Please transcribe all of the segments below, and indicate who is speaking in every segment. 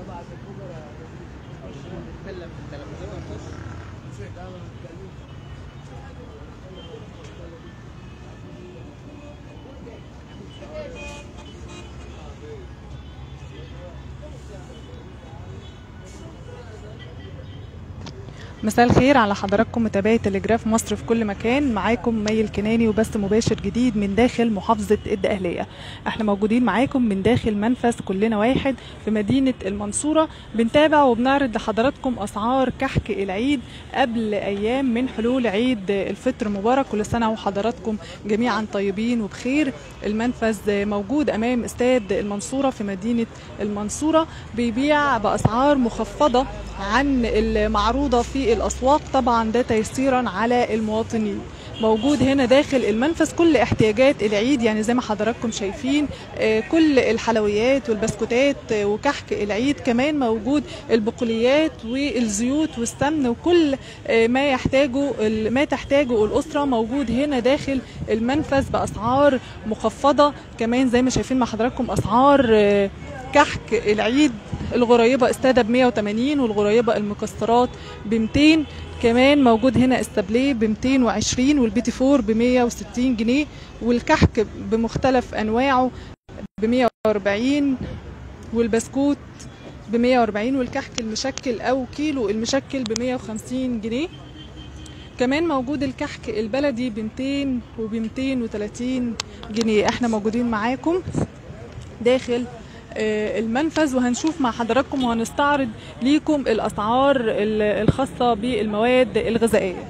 Speaker 1: مساء الخير على حضراتكم متابعي تلجراف مصر في كل مكان معاكم مي الكناني وبث مباشر جديد من داخل محافظة الدقهلية احنا موجودين معاكم من داخل منفذ كلنا واحد في مدينة المنصورة بنتابع وبنعرض لحضراتكم أسعار كحك العيد قبل أيام من حلول عيد الفطر مبارك كل سنة وحضراتكم جميعا طيبين وبخير المنفذ موجود أمام استاد المنصورة في مدينة المنصورة بيبيع بأسعار مخفضة عن المعروضة في الأسواق طبعا ده تيسيرا على المواطنين موجود هنا داخل المنفذ كل احتياجات العيد يعني زي ما حضراتكم شايفين آه، كل الحلويات والبسكوتات آه، وكحك العيد كمان موجود البقوليات والزيوت والسمن وكل آه، ما يحتاجه ال- ما تحتاجه الأسرة موجود هنا داخل المنفذ بأسعار مخفضة كمان زي ما شايفين مع حضراتكم أسعار آه، كحك العيد الغريبة استادة ب 180 والغريبة المكسرات ب 200 كمان موجود هنا استابليه ب 220 والبيتي فور ب 160 جنيه والكحك بمختلف انواعه ب 140 والبسكوت ب 140 والكحك المشكل او كيلو المشكل ب 150 جنيه كمان موجود الكحك البلدي ب 200 وب 230 جنيه احنا موجودين معاكم داخل آه، المنفذ وهنشوف مع حضراتكم وهنستعرض ليكم الاسعار ال- الخاصه بالمواد الغذائيه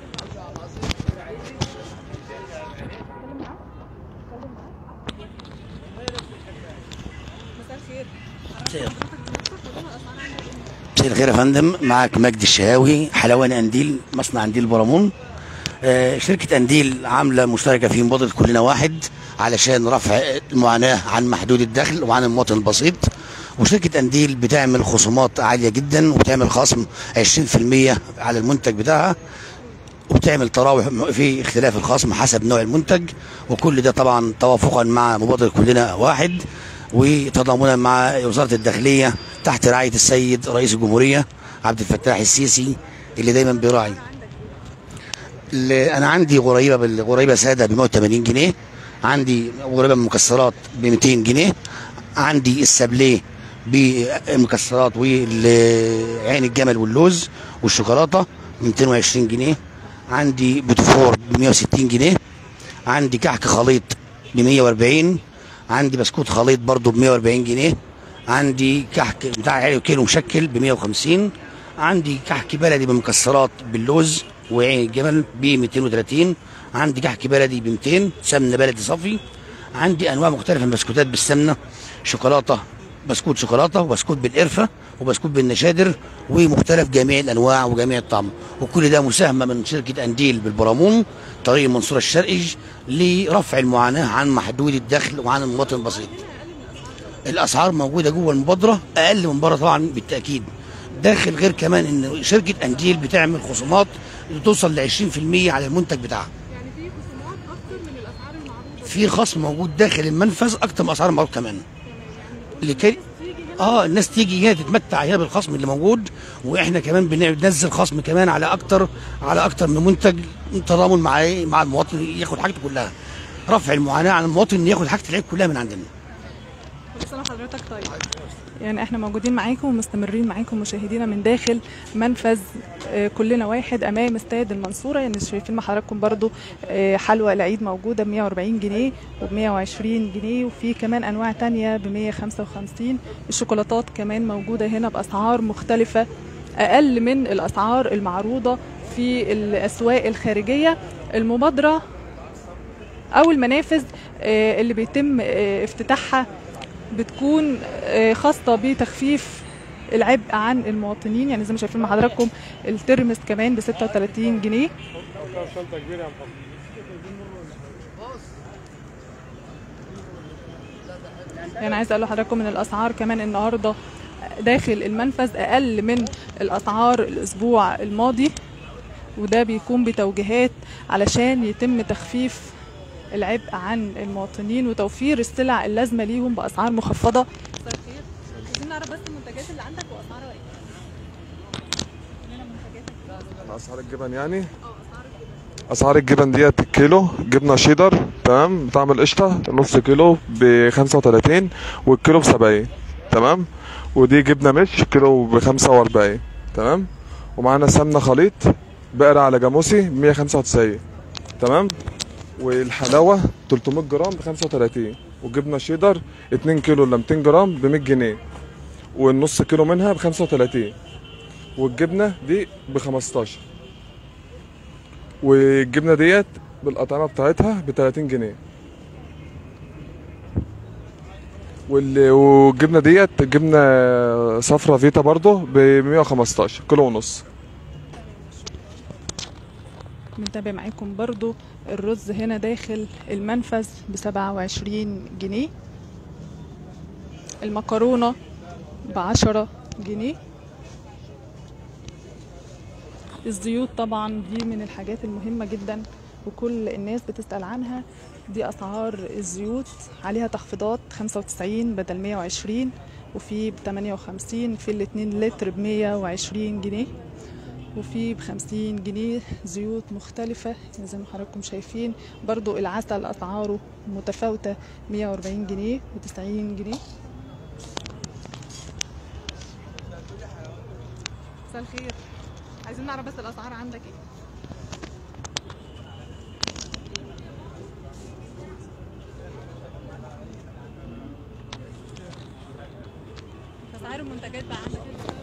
Speaker 2: مساء الخير يا فندم معك مجدي الشهاوي حلواني قنديل مصنع قنديل برامون آه، شركة قنديل عاملة مشتركة في مبادرة كلنا واحد علشان رفع المعاناة عن محدود الدخل وعن المواطن البسيط وشركة قنديل بتعمل خصومات عالية جدا وبتعمل خصم 20% على المنتج بتاعها وبتعمل تراوح في اختلاف الخصم حسب نوع المنتج وكل ده طبعا توافقا مع مبادرة كلنا واحد وتضامنا مع وزارة الداخلية تحت رعاية السيد رئيس الجمهورية عبد الفتاح السيسي اللي دايما بيراعي اللي انا عندي غريبه بالغريبه ساده ب 180 جنيه عندي غريبه مكسرات ب 200 جنيه عندي السابليه بالمكسرات وعين الجمل واللوز والشوكولاته ب 220 جنيه عندي بوتفور ب 160 جنيه عندي كحك خليط ب 140 عندي بسكوت خليط برضو ب 140 جنيه عندي كحك بتاع كيلو مشكل ب 150 عندي كحك بلدي بمكسرات باللوز وعين الجمل ب 230 عندي كحك بلدي ب 200 سمنه بلدي صافي عندي انواع مختلفه من البسكوتات بالسمنه شوكولاته بسكوت شوكولاته وبسكوت بالقرفه وبسكوت بالنشادر ومختلف جميع الانواع وجميع الطعم وكل ده مساهمه من شركه انديل بالبرامون طريق المنصوره الشرقي لرفع المعاناه عن محدود الدخل وعن المواطن البسيط الاسعار موجوده جوه المبادره اقل من بره طبعا بالتاكيد داخل غير كمان ان شركه انديل بتعمل خصومات توصل ل 20% على المنتج بتاعها
Speaker 1: يعني في خصومات اكتر من الاسعار المعروضه
Speaker 2: في خصم موجود داخل المنفذ اكتر من اسعار المعروض كمان لكي اه الناس تيجي هنا تتمتع هنا بالخصم اللي موجود واحنا كمان بننزل خصم كمان على اكتر على اكتر من منتج تضامن مع إيه؟ مع المواطن ياخد حاجته كلها رفع المعاناه عن المواطن ان ياخد حاجه العيب كلها من عندنا
Speaker 1: كل سنه وحضرتك طيب يعني احنا موجودين معاكم ومستمرين معاكم مشاهدينا من داخل منفذ آه، كلنا واحد امام استاد المنصوره يعني شايفين مع حضراتكم برضو آه، حلوى العيد موجوده ب 140 جنيه وب 120 جنيه وفي كمان انواع تانية ب 155 الشوكولاتات كمان موجوده هنا باسعار مختلفه اقل من الاسعار المعروضه في الاسواق الخارجيه المبادره او المنافذ آه، اللي بيتم آه، افتتاحها بتكون آه، خاصه بتخفيف العبء عن المواطنين يعني زي ما شايفين مع حضراتكم الترمس كمان ب 36 جنيه يعني عايز اقول لحضراتكم ان الاسعار كمان النهارده داخل المنفذ اقل من الاسعار الاسبوع الماضي وده بيكون بتوجيهات علشان يتم تخفيف العبء عن المواطنين وتوفير السلع اللازمه ليهم باسعار مخفضه عايزين نعرف بس المنتجات اللي عندك واسعارها ايه هنا منتجاتك
Speaker 3: اسعار الجبن يعني
Speaker 1: اه اسعار الجبن
Speaker 3: اسعار الجبن ديت الكيلو جبنه شيدر تمام بطعم القشطه نص كيلو ب 35 والكيلو ب 70 تمام ودي جبنه مش كيلو ب 45 تمام ومعانا سمنه خليط بقرة على جاموسي 195 تمام والحلاوه 300 جرام ب 35 وجبنه شيدر 2 كيلو الا 200 جرام ب 100 جنيه والنص كيلو منها ب 35 والجبنه دي ب 15 والجبنه ديت بالاطعمه بتاعتها ب 30 جنيه وال- والجبنه ديت جبنه صفرا فيتا برضه ب 115 كيلو ونص
Speaker 1: بنتابع معاكم برضو الرز هنا داخل المنفذ ب 27 جنيه المكرونة ب 10 جنيه الزيوت طبعا دي من الحاجات المهمة جدا وكل الناس بتسأل عنها دي أسعار الزيوت عليها تخفيضات 95 بدل 120 وفي ب 58 في الاتنين لتر ب 120 جنيه وفي ب 50 جنيه زيوت مختلفة زي ما حضراتكم شايفين برضو العسل أسعاره متفاوتة 140 جنيه و90 جنيه مساء الخير عايزين نعرف بس الأسعار عندك ايه أسعار المنتجات بقى عندك ايه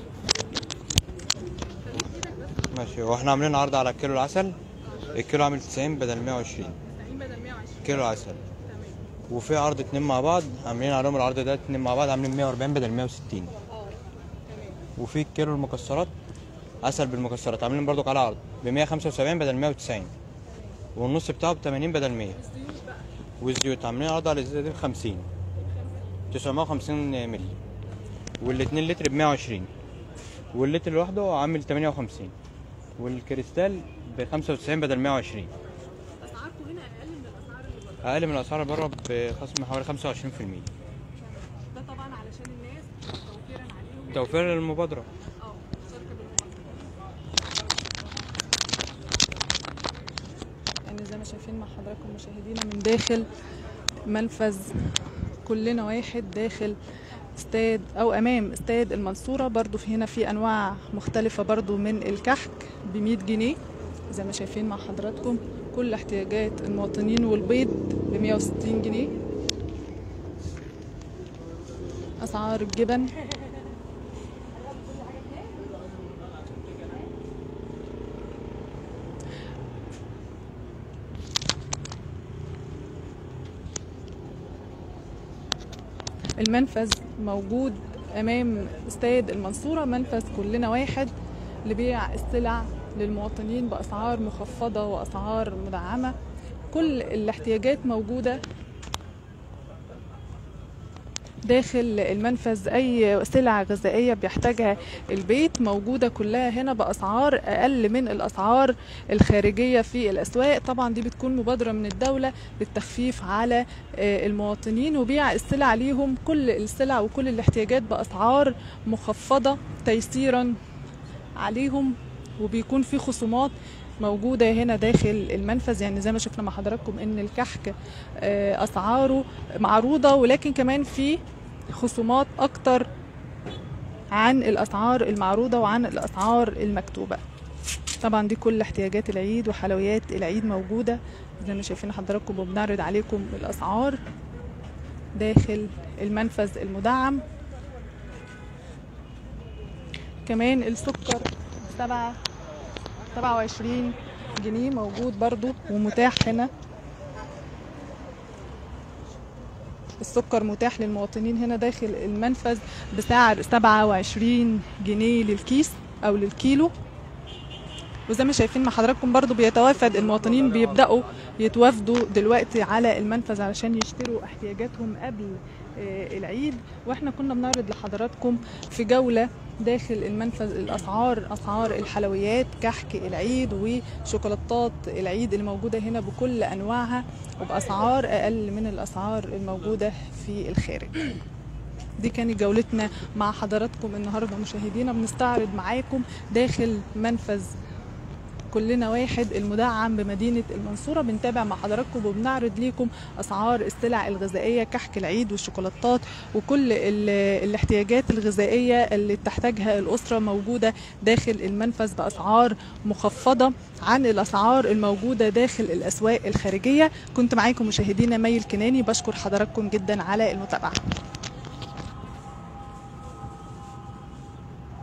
Speaker 4: ماشي هو احنا عاملين عرض على كيلو العسل الكيلو عامل 90 بدل 120
Speaker 1: 90 بدل 120
Speaker 4: كيلو عسل
Speaker 1: تمام
Speaker 4: وفي عرض اتنين مع بعض عاملين عليهم العرض ده اتنين مع بعض عاملين 140 بدل 160
Speaker 1: اه تمام
Speaker 4: وفي كيلو المكسرات عسل بالمكسرات عاملين برضو على عرض ب 175 بدل 190 والنص بتاعه ب 80 بدل 100 والزيوت عاملين عرض على الزيت ب 50 950 مللي والاتنين لتر ب 120 واللتر لوحده عامل 58 والكريستال ب 95 بدل 120
Speaker 1: اسعاركم هنا اقل من الاسعار اللي بره
Speaker 4: اقل من الاسعار بره بخصم حوالي 25%
Speaker 1: ده طبعا علشان الناس توفيرا عليهم
Speaker 4: توفير للمبادره
Speaker 1: اه شركه بالمبادره يعني زي ما شايفين مع حضراتكم مشاهدينا من داخل منفذ كلنا واحد داخل استاد او امام استاد المنصوره برضو في هنا في انواع مختلفه برضو من الكحك ب 100 جنيه زي ما شايفين مع حضراتكم كل احتياجات المواطنين والبيض ب 160 جنيه اسعار الجبن المنفذ موجود امام استاد المنصوره منفذ كلنا واحد لبيع السلع للمواطنين باسعار مخفضه واسعار مدعمه كل الاحتياجات موجوده داخل المنفذ اي سلع غذائيه بيحتاجها البيت موجوده كلها هنا باسعار اقل من الاسعار الخارجيه في الاسواق طبعا دي بتكون مبادره من الدوله للتخفيف على آه، المواطنين وبيع السلع ليهم كل السلع وكل الاحتياجات باسعار مخفضه تيسيرا عليهم وبيكون في خصومات موجودة هنا داخل المنفذ يعني زي ما شفنا مع حضراتكم ان الكحك آه، اسعاره معروضة ولكن كمان في خصومات اكتر عن الاسعار المعروضة وعن الاسعار المكتوبة طبعا دي كل احتياجات العيد وحلويات العيد موجودة زي ما شايفين حضراتكم وبنعرض عليكم الاسعار داخل المنفذ المدعم كمان السكر سبعة سبعة وعشرين جنيه موجود برضو ومتاح هنا السكر متاح للمواطنين هنا داخل المنفذ بسعر سبعة وعشرين جنيه للكيس أو للكيلو وزي ما شايفين مع حضراتكم برضو بيتوافد المواطنين بيبدأوا يتوافدوا دلوقتي على المنفذ علشان يشتروا احتياجاتهم قبل آه، العيد واحنا كنا بنعرض لحضراتكم في جولة داخل المنفذ الأسعار أسعار الحلويات كحك العيد وشوكولاتات العيد اللي موجودة هنا بكل أنواعها وبأسعار أقل من الأسعار الموجودة في الخارج دي كانت جولتنا مع حضراتكم النهارده مشاهدينا بنستعرض معاكم داخل منفذ كلنا واحد المدعم بمدينة المنصورة بنتابع مع حضراتكم وبنعرض ليكم أسعار السلع الغذائية كحك العيد والشوكولاتات وكل ال- الاحتياجات الغذائية اللي تحتاجها الأسرة موجودة داخل المنفذ بأسعار مخفضة عن الأسعار الموجودة داخل الأسواق الخارجية كنت معاكم مشاهدينا مي الكناني بشكر حضراتكم جدا على المتابعة